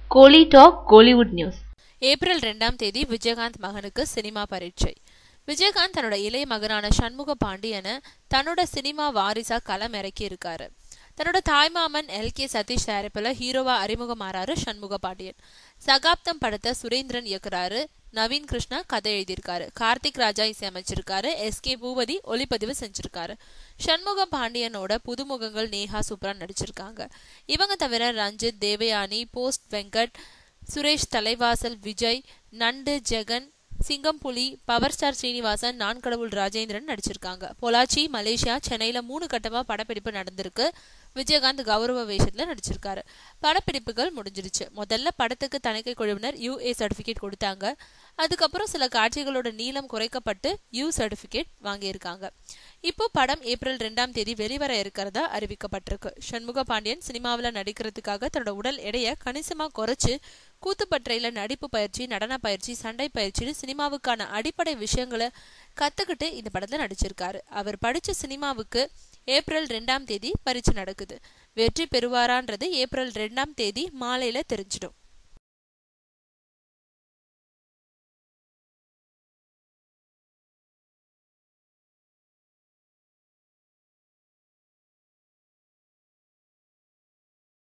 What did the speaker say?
கோலி talk Kollywood news April ரெண்டாம் தேதி விஜயகாந்த் மகனுக்கு சினிமா பரீட்சை விஜயகாந்த் தன்னோட இளைய மகனான சண்முக பாண்டியனை தன்னோட சினிமா வாரிசா களம் இறக்கி இருக்காரு தன்னோட தாய்மாமன் எல் கே சதீஷ் தயாரிப்புல ஹீரோவா அறிமுகமாறாரு சண்முக பாண்டியன் சகாப்தம் படத்தை சுரேந்திரன் இயக்குறாரு நவீன் கிருஷ்ணா கதை எழுதியிருக்காரு கார்த்திக் ராஜா இசையமைச்சிருக்காரு எஸ் கே பூபதி ஒளிப்பதிவு செஞ்சிருக்காரு சண்முக பாண்டியனோட புதுமுகங்கள் நேஹா சூப்பரா நடிச்சிருக்காங்க இவங்க தவிர ரஞ்சித் தேவயானி போஸ்ட் வெங்கட் சுரேஷ் தலைவாசல் விஜய் நண்டு ஜெகன் சிங்கம்புலி பவர் ஸ்டார் ஸ்ரீனிவாசன் நான் கடவுள் ராஜேந்திரன் நடிச்சிருக்காங்க பொலாச்சி மலேசியா சென்னையில மூணு கட்டமா படப்பிடிப்பு நடந்திருக்கு விஜயகாந்த் கௌரவ வேஷத்துல நடிச்சிருக்காரு படப்பிடிப்புகள் முடிஞ்சிருச்சு முதல்ல படத்துக்கு தணிக்கை குழுவினர் யூஏ சர்டிபிகேட் கொடுத்தாங்க அதுக்கப்புறம் சில காட்சிகளோட நீளம் குறைக்கப்பட்டு யூ சர்டிபிகேட் வாங்கியிருக்காங்க இப்போ படம் ஏப்ரல் ரெண்டாம் தேதி வெளிவர இருக்கிறதா அறிவிக்கப்பட்டிருக்கு சண்முக பாண்டியன் சினிமாவில் நடிக்கிறதுக்காக தன்னோட உடல் எடையை கணிசமா குறைச்சு கூத்துப்பற்றையில நடிப்பு பயிற்சி நடன பயிற்சி சண்டை பயிற்சின்னு சினிமாவுக்கான அடிப்படை விஷயங்களை கத்துக்கிட்டு இந்த படத்துல நடிச்சிருக்காரு அவர் படிச்ச சினிமாவுக்கு ஏப்ரல் ரெண்டாம் தேதி பரீட்சை நடக்குது வெற்றி பெறுவாரான்றது ஏப்ரல் ரெண்டாம் தேதி மாலையில தெரிஞ்சிடும்